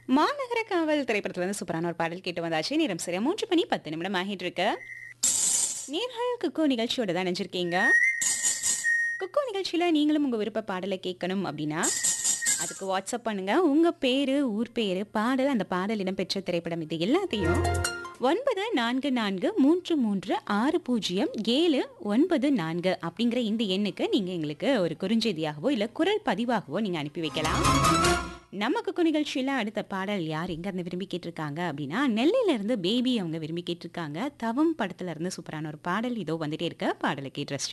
மாநகர காவல் திரைப்படத்துல இருந்து சூப்பரான ஒரு பாடல் கேட்டு வந்தாச்சு நேரம் சரியா மூன்று மணி பத்து நிமிடம் ஆகிட்டு இருக்கு நேர்கள் குக்கோ நிகழ்ச்சியோட தான் நினைச்சிருக்கீங்க குக்கோ நிகழ்ச்சியில நீங்களும் உங்க விருப்ப பாடலை கேட்கணும் அப்படின்னா அதுக்கு வாட்ஸ்அப் பண்ணுங்க உங்க பேரு ஊர் பேரு பாடல் அந்த பாடல் இடம்பெற்ற திரைப்படம் இது எல்லாத்தையும் ஒன்பது நான்கு நான்கு மூன்று மூன்று ஆறு பூஜ்ஜியம் ஏழு ஒன்பது நான்கு அப்படிங்கிற இந்த எண்ணுக்கு நீங்க எங்களுக்கு ஒரு குறுஞ்செய்தியாகவோ இல்ல குரல் பதிவாகவோ நீங்க அனுப்பி வைக்கலாம் நம்ம குக்கு நிகழ்ச்சியில் அடுத்த பாடல் யார் எங்க இருந்து விரும்பி கேட்டிருக்காங்க அப்படின்னா நெல்லையில இருந்து பேபி அவங்க விரும்பி கேட்டிருக்காங்க தவம் படத்துல இருந்து சூப்பரான ஒரு பாடல் இதோ வந்துட்டே இருக்க பாடலை கேட்டு ரசிச்சு